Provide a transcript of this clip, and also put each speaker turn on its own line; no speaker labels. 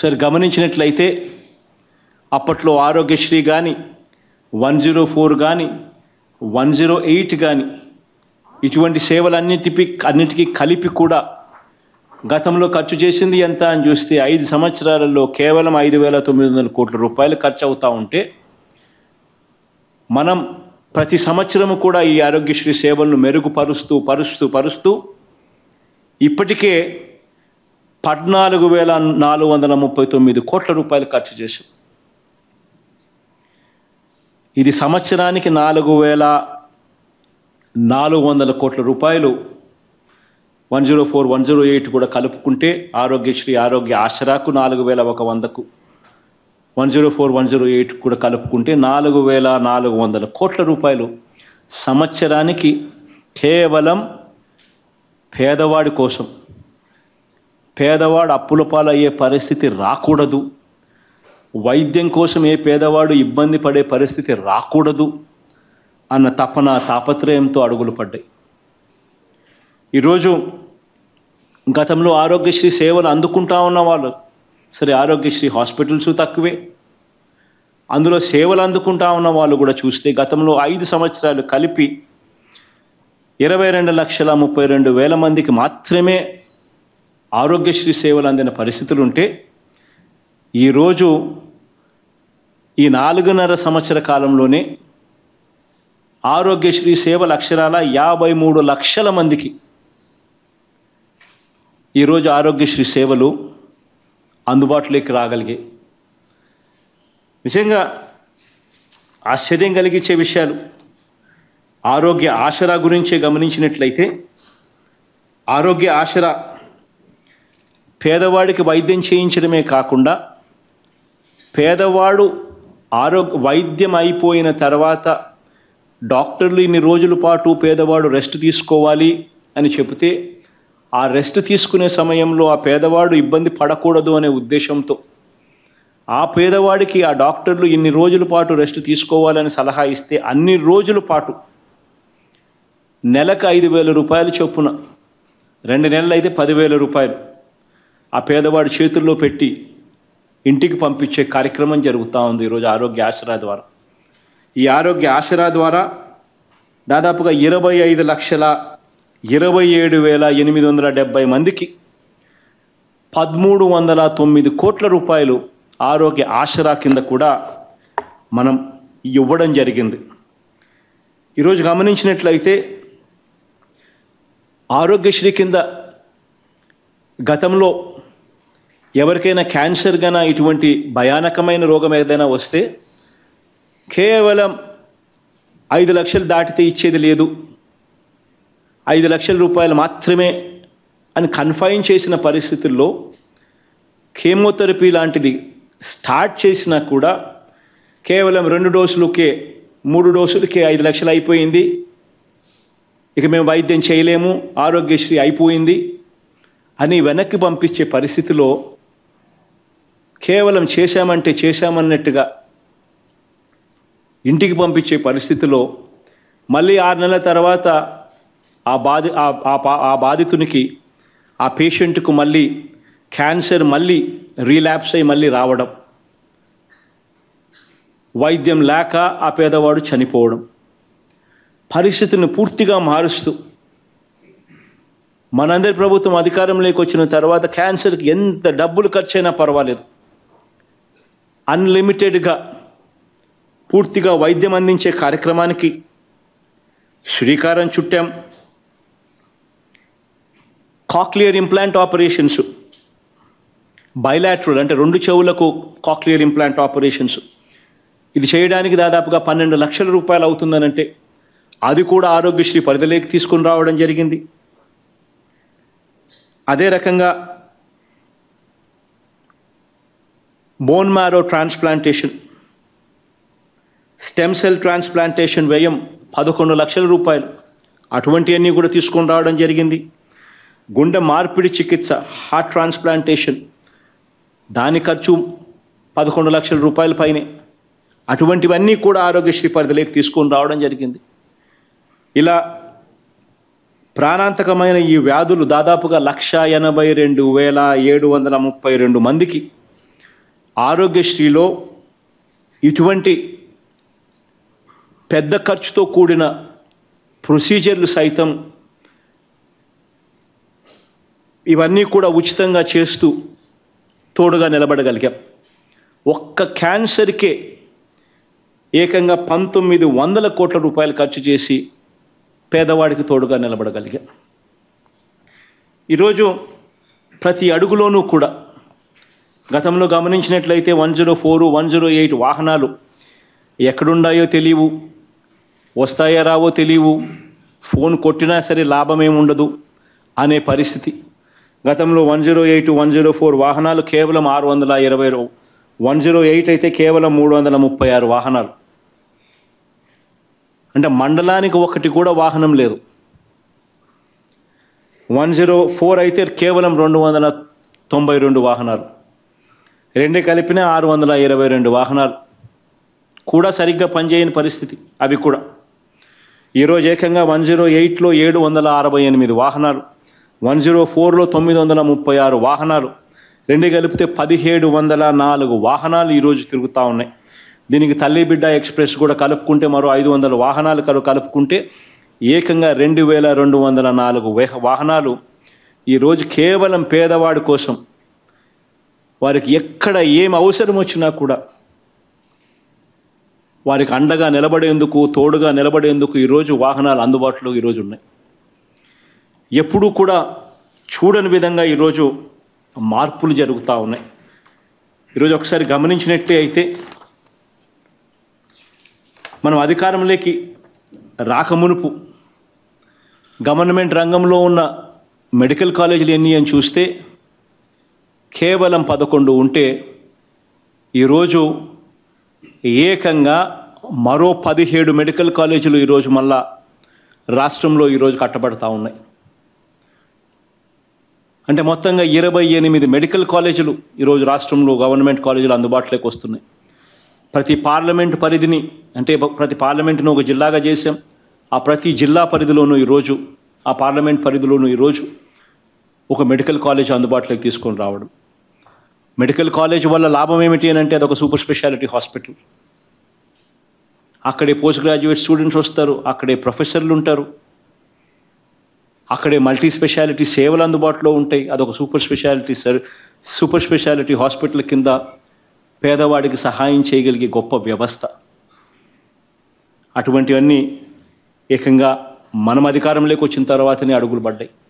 ఒకసారి గమనించినట్లయితే అప్పట్లో ఆరోగ్యశ్రీ కానీ వన్ జీరో ఫోర్ కానీ వన్ జీరో ఎయిట్ కానీ ఇటువంటి సేవలన్నిటిపి అన్నిటికీ కలిపి కూడా గతంలో ఖర్చు చేసింది ఎంత అని చూస్తే ఐదు సంవత్సరాలలో కేవలం ఐదు వేల తొమ్మిది వందల కోట్ల రూపాయలు ఖర్చు అవుతూ ఉంటే మనం ప్రతి సంవత్సరము కూడా ఈ ఆరోగ్యశ్రీ సేవలను మెరుగుపరుస్తూ పరుస్తూ పరుస్తూ ఇప్పటికే పద్నాలుగు వేల నాలుగు వందల ముప్పై తొమ్మిది కోట్ల రూపాయలు ఖర్చు చేశాం ఇది సంవత్సరానికి నాలుగు వేల నాలుగు వందల కోట్ల రూపాయలు one zero four one zero eight కూడా కలుపుకుంటే ఆరోగ్యశ్రీ ఆరోగ్య ఆసరాకు నాలుగు వేల ఒక వందకు one zero four one zero eight కూడా కలుపుకుంటే నాలుగు వేల నాలుగు వందల కోట్ల రూపాయలు సంవత్సరానికి కేవలం పేదవాడి కోసం పేదవాడు అప్పుల పాలయ్యే పరిస్థితి రాకూడదు వైద్యం కోసం ఏ పేదవాడు ఇబ్బంది పడే పరిస్థితి రాకూడదు అన్న తపన తాపత్రయంతో అడుగులు పడ్డాయి ఈరోజు గతంలో ఆరోగ్యశ్రీ సేవలు అందుకుంటా ఉన్న వాళ్ళు సరే ఆరోగ్యశ్రీ హాస్పిటల్స్ తక్కువే అందులో సేవలు అందుకుంటా ఉన్న వాళ్ళు కూడా చూస్తే గతంలో ఐదు సంవత్సరాలు కలిపి ఇరవై రెండు లక్షల ముప్పై రెండు వేల మందికి మాత్రమే ఆరోగ్యశ్రీ సేవలు అందిన పరిస్థితులు ఉంటే ఈరోజు ఈ నాలుగున్నర సంవత్సర కాలంలోనే ఆరోగ్యశ్రీ సేవల అక్షరాల యాభై మూడు లక్షల మందికి ఈరోజు ఆరోగ్యశ్రీ సేవలు అందుబాటులోకి రాగలిగాయి నిజంగా ఆశ్చర్యం కలిగించే విషయాలు ఆరోగ్య ఆసరా గురించే గమనించినట్లయితే ఆరోగ్య ఆసరా పేదవాడికి వైద్యం చేయించడమే కాకుండా పేదవాడు ఆరోగ్య వైద్యం అయిపోయిన తర్వాత డాక్టర్లు ఇన్ని రోజుల పాటు పేదవాడు రెస్ట్ తీసుకోవాలి అని చెబితే ఆ రెస్ట్ తీసుకునే సమయంలో ఆ పేదవాడు ఇబ్బంది పడకూడదు అనే ఉద్దేశంతో ఆ పేదవాడికి ఆ డాక్టర్లు ఇన్ని రోజుల పాటు రెస్ట్ తీసుకోవాలని సలహా ఇస్తే అన్ని రోజుల పాటు నెలకు ఐదు వేల రూపాయలు చొప్పున రెండు నెలలు అయితే పదివేల రూపాయలు ఆ పేదవాడి చేతుల్లో పెట్టి ఇంటికి పంపించే కార్యక్రమం జరుగుతూ ఉంది ఈరోజు ఆరోగ్య ఆసరా ద్వారా ఈ ఆరోగ్య ఆసరా ద్వారా దాదాపుగా ఇరవై ఐదు లక్షల ఇరవై ఏడు వేల ఎనిమిది వందల డెబ్బై మందికి పదమూడు వందల తొమ్మిది కోట్ల రూపాయలు ఆరోగ్య ఆసరా కింద కూడా మనం ఇవ్వడం జరిగింది ఈరోజు గమనించినట్లయితే ఆరోగ్యశ్రీ కింద గతంలో ఎవరికైనా క్యాన్సర్ గన ఇటువంటి భయానకమైన రోగం ఏదైనా వస్తే కేవలం ఐదు లక్షలు దాటితే ఇచ్చేది లేదు ఐదు లక్షల రూపాయలు మాత్రమే అని కన్ఫైన్ చేసిన పరిస్థితుల్లో కేమోథెరపీ లాంటిది స్టార్ట్ చేసినా కూడా కేవలం రెండు డోసులకే మూడు డోసులకే ఐదు లక్షలు అయిపోయింది ఇక మేము వైద్యం చేయలేము ఆరోగ్యశ్రీ అయిపోయింది అని వెనక్కి పంపించే పరిస్థితిలో కేవలం చేశామంటే చేశామన్నట్టుగా ఇంటికి పంపించే పరిస్థితిలో మళ్ళీ ఆరు నెలల తర్వాత ఆ బాధి ఆ- ఆ పా- ఆ బాధితునికి ఆ పేషెంట్కు మళ్ళీ క్యాన్సర్ మళ్ళీ రీలాప్స్ అయి మళ్ళీ రావడం వైద్యం లేక ఆ పేదవాడు చనిపోవడం పరిస్థితిని పూర్తిగా మారుస్తూ మనందరి ప్రభుత్వం అధికారంలోకి వచ్చిన తర్వాత క్యాన్సర్కి ఎంత డబ్బులు ఖర్చైనా పర్వాలేదు అన్లిమిటెడ్గా పూర్తిగా వైద్యం అందించే కార్యక్రమానికి శ్రీకారం చుట్టాం కాక్లియర్ ఇంప్లాంట్ ఆపరేషన్స్ బైలాట్రల్ అంటే రెండు చెవులకు కాక్లియర్ ఇంప్లాంట్ ఆపరేషన్స్ ఇది చేయడానికి దాదాపుగా పన్నెండు లక్షల రూపాయలు అవుతుందనంటే అది కూడా ఆరోగ్యశ్రీ పరిధిలోకి తీసుకుని రావడం జరిగింది అదే రకంగా bone marrow transplantation stem cell transplantation వ్యయం పదకొండు లక్షల రూపాయలు అటువంటివన్నీ కూడా తీసుకొని రావడం జరిగింది గుండె మార్పిడి చికిత్స హార్ట్ ట్రాన్స్ప్లాంటేషన్ దాని ఖర్చు పదకొండు లక్షల రూపాయల పైనే అటువంటివన్నీ కూడా ఆరోగ్యశ్రీ పరిధిలోకి తీసుకొని రావడం జరిగింది ఇలా ప్రాణాంతకమైన ఈ వ్యాధులు దాదాపుగా లక్ష ఎనభై రెండు వేల ఏడు వందల ముప్పై రెండు మందికి ఆరోగ్యశ్రీలో ఇటువంటి పెద్ద ఖర్చుతో కూడిన ప్రొసీజర్లు సైతం ఇవన్నీ కూడా ఉచితంగా చేస్తూ తోడుగా నిలబడగలిగాం ఒక్క క్యాన్సర్కే ఏకంగా పంతొమ్మిది వందల కోట్ల రూపాయలు ఖర్చు చేసి పేదవాడికి తోడుగా నిలబడగలిగాం ఈరోజు ప్రతి అడుగులోనూ కూడా గతంలో గమనించినట్లయితే one zero four one zero eight వాహనాలు ఎక్కడున్నాయో తెలియవు వస్తాయా రావో తెలియవు ఫోన్ కొట్టినా సరే లాభమేముండదు అనే పరిస్థితి గతంలో one zero eight one zero four వాహనాలు కేవలం ఆరు వందల ఇరవై వన్ జీరో ఎయిట్ అయితే కేవలం మూడు వందల ముప్పై ఆరు వాహనాలు అంటే మండలానికి ఒకటి కూడా వాహనం లేదు వన్ జీరో ఫోర్ అయితే కేవలం రెండు వందల తొంభై రెండు వాహనాలు రెండు కలిపిన ఆరు వందల ఇరవై రెండు వాహనాలు కూడా సరిగ్గా పనిచేయని పరిస్థితి అవి కూడా ఈరోజు ఏకంగా వన్ జీరో ఎయిట్లో ఏడు వందల అరవై ఎనిమిది వాహనాలు వన్ జీరో ఫోర్లో తొమ్మిది వందల ముప్పై ఆరు వాహనాలు రెండు కలిపితే పదిహేడు వందల నాలుగు వాహనాలు ఈరోజు తిరుగుతూ ఉన్నాయి దీనికి తల్లి బిడ్డ ఎక్స్ప్రెస్ కూడా కలుపుకుంటే మరో ఐదు వందల వాహనాలు కలు కలుపుకుంటే ఏకంగా రెండు వేల రెండు వందల నాలుగు వేహ వాహనాలు ఈరోజు కేవలం పేదవాడి కోసం వారికి ఎక్కడ ఏం అవసరం వచ్చినా కూడా వారికి అండగా నిలబడేందుకు తోడుగా నిలబడేందుకు ఈరోజు వాహనాలు అందుబాటులో ఈరోజు ఉన్నాయి ఎప్పుడూ కూడా చూడని విధంగా ఈరోజు మార్పులు జరుగుతూ ఉన్నాయి ఈరోజు ఒకసారి గమనించినట్టే అయితే మనం అధికారంలోకి రాకమునుపు గవర్నమెంట్ రంగంలో ఉన్న మెడికల్ కాలేజీలు ఎన్ని అని చూస్తే కేవలం పదకొండు ఉంటే ఈరోజు ఏకంగా మరో పదిహేడు మెడికల్ కాలేజీలు ఈరోజు మళ్ళా రాష్ట్రంలో ఈరోజు కట్టబడతా ఉన్నాయి అంటే మొత్తంగా ఇరవై ఎనిమిది మెడికల్ కాలేజీలు ఈరోజు రాష్ట్రంలో గవర్నమెంట్ కాలేజీలు అందుబాటులోకి వస్తున్నాయి ప్రతి పార్లమెంట్ పరిధిని అంటే ప్రతి పార్లమెంటును ఒక జిల్లాగా చేశాం ఆ ప్రతి జిల్లా పరిధిలోనూ ఈరోజు ఆ పార్లమెంట్ పరిధిలోనూ ఈరోజు ఒక మెడికల్ కాలేజ్ అందుబాటులోకి తీసుకొని రావడం మెడికల్ కాలేజ్ వల్ల లాభం ఏమిటి అని అంటే అదొక సూపర్ స్పెషాలిటీ హాస్పిటల్ అక్కడే పోస్ట్ గ్రాడ్యుయేట్ స్టూడెంట్స్ వస్తారు అక్కడే ప్రొఫెసర్లు ఉంటారు అక్కడే మల్టీ స్పెషాలిటీ సేవలు అందుబాటులో ఉంటాయి అదొక super speciality sir super speciality hospital కింద పేదవాడికి సహాయం చేయగలిగే గొప్ప వ్యవస్థ అటువంటివన్నీ ఏకంగా మనం అధికారంలోకి వచ్చిన తర్వాతనే అడుగులు పడ్డాయి